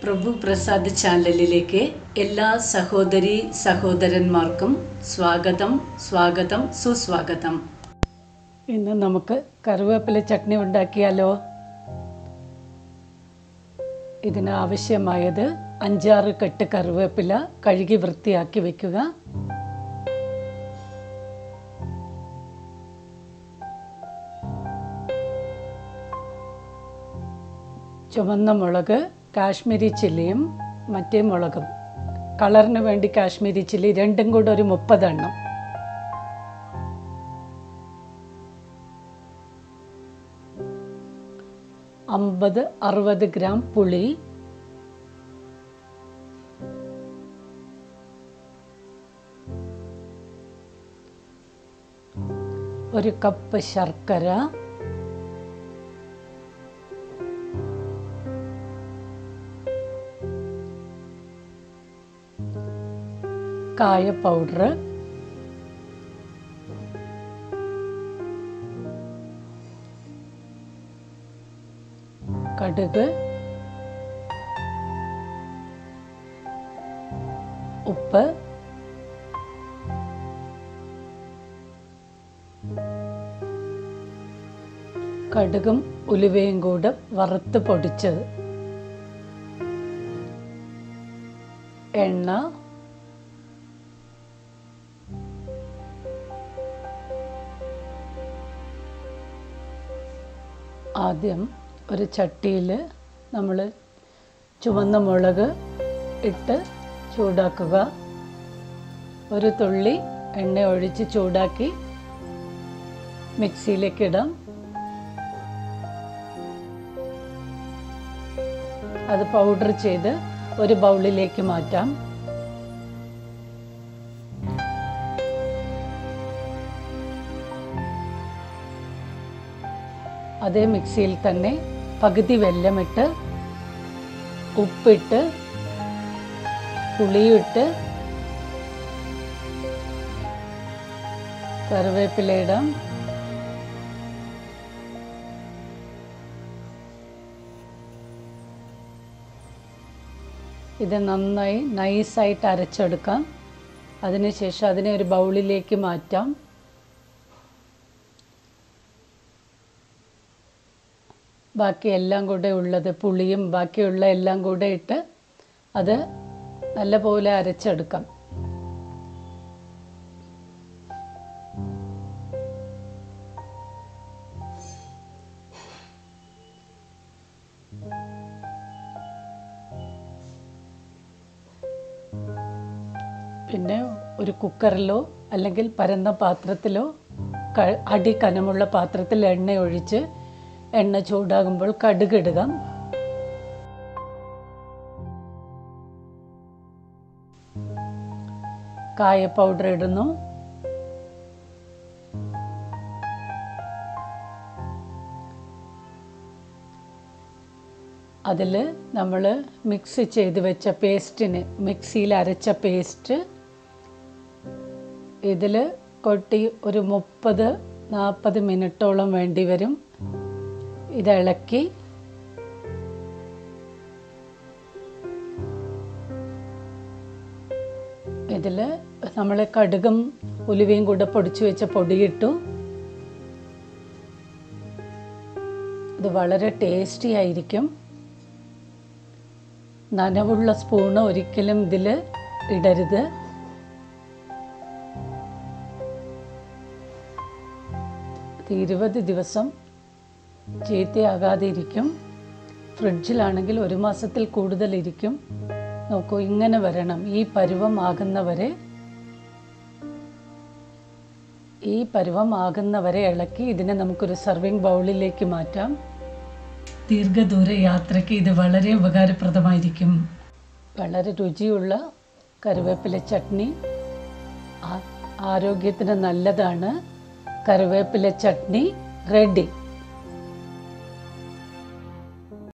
പ്രഭു പ്രസാദ് ചാനലിലേക്ക് എല്ലാ സഹോദരി സഹോദരന്മാർക്കും സ്വാഗതം സ്വാഗതം സുസ്വാഗതം ഇന്ന് നമുക്ക് കറിവേപ്പില ചട്നി ഉണ്ടാക്കിയാലോ ഇതിന് ആവശ്യമായത് അഞ്ചാറ് കെട്ട് കറിവേപ്പില കഴുകി വൃത്തിയാക്കി വെക്കുക ചുവന്ന മുളക് കാശ്മീരി ചില്ലിയും മറ്റേ മുളകും കളറിന് വേണ്ടി കാശ്മീരി ചില്ലി രണ്ടും കൂടെ ഒരു മുപ്പതെണ്ണം അമ്പത് അറുപത് ഗ്രാം പുളി ഒരു കപ്പ് ശർക്കര കായ പൗഡർ കടുക് ഉപ്പ് കടുകും ഉലുവയും കൂടെ വറുത്ത് പൊടിച്ചത് എണ്ണ ആദ്യം ഒരു ചട്ടിയിൽ നമ്മൾ ചുവന്ന മുളക് ഇട്ട് ചൂടാക്കുക ഒരു തുള്ളി എണ്ണ ഒഴിച്ച് ചൂടാക്കി മിക്സിയിലേക്ക് ഇടാം അത് പൗഡർ ചെയ്ത് ഒരു ബൗളിലേക്ക് മാറ്റാം അതേ മിക്സിയിൽ തന്നെ പകുതി വെല്ലമിട്ട് ഉപ്പിട്ട് പുളിയിട്ട് കറിവേപ്പില ഇടാം ഇത് നന്നായി നൈസായിട്ട് അരച്ചെടുക്കാം അതിനുശേഷം അതിനെ ഒരു ബൗളിലേക്ക് മാറ്റാം ബാക്കി എല്ലാം കൂടെ ഉള്ളത് പുളിയും ബാക്കിയുള്ള എല്ലാം കൂടെ ഇട്ട് അത് നല്ലപോലെ അരച്ചെടുക്കാം പിന്നെ ഒരു കുക്കറിലോ അല്ലെങ്കിൽ പരന്ന പാത്രത്തിലോ ക- അടി കനമുള്ള പാത്രത്തിൽ എണ്ണ ഒഴിച്ച് എണ്ണ ചൂടാകുമ്പോൾ കടുകിടുക കായ പൗഡർ ഇടുന്നു അതിൽ നമ്മൾ മിക്സ് ചെയ്ത് വെച്ച പേസ്റ്റിന് മിക്സിയിൽ അരച്ച പേസ്റ്റ് ഇതിൽ കൊട്ടി ഒരു മുപ്പത് നാൽപ്പത് മിനിറ്റോളം വേണ്ടി വരും ഇതിളക്കി ഇതിൽ നമ്മൾ കടുകും ഉലുവയും കൂടെ പൊടിച്ചു വെച്ച പൊടിയിട്ടു ഇത് വളരെ ടേസ്റ്റി ആയിരിക്കും നനവുള്ള സ്പൂണ് ഒരിക്കലും ഇതിൽ ഇടരുത് ഇത് ഇരുപത് ദിവസം ചീത്തയാകാതെ ഇരിക്കും ഫ്രിഡ്ജിലാണെങ്കിൽ ഒരു മാസത്തിൽ കൂടുതൽ ഇരിക്കും നോക്കൂ ഇങ്ങനെ വരണം ഈ പരുവമാകുന്നവരെ ഈ പരുവമാകുന്നവരെ ഇളക്കി ഇതിനെ നമുക്കൊരു സർവിങ് ബൗളിലേക്ക് മാറ്റാം ദീർഘദൂര യാത്രയ്ക്ക് ഇത് വളരെ ഉപകാരപ്രദമായിരിക്കും വളരെ രുചിയുള്ള കറിവേപ്പില ചട്നി ആ- ആരോഗ്യത്തിന് നല്ലതാണ് കറിവേപ്പില ചട്നി റെഡി